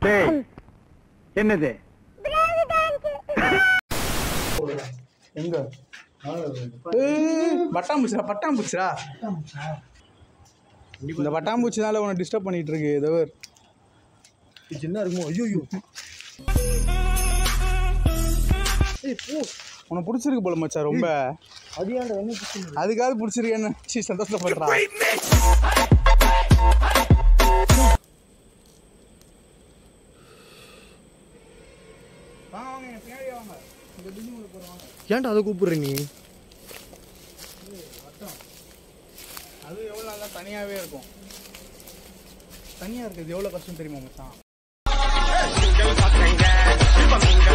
டேய் என்னது எங்க ஏய், பட்டாம்பூச்சிடா பட்டாம்பூச்சிடா இந்த பட்டாம்பூச்சினால உன்னை டிஸ்டர்ப் பண்ணிட்டு இருக்கு ஏதோ ஒரு சின்ன இருக்குமோ ஐயோ உனக்கு பிடிச்சிருக்கு போல மச்சான் ரொம்ப அது ஏன்டா என்ன பிரச்சனை அதுக்காவது பிடிச்சிருக்கேன்னு சி சந்தோஷப்படுறா வாங்க வாங்க என் பின்னாடி வாங்க இந்த பில்டிங் உள்ள போகிறோம் வாங்க ஏன்டா அதை கூப்பிடுற நீ அது எவ்வளோ நல்லா தனியாகவே இருக்கும் தனியாக இருக்கிறது எவ்வளோ கஷ்டம் தெரியுமா மச்சான்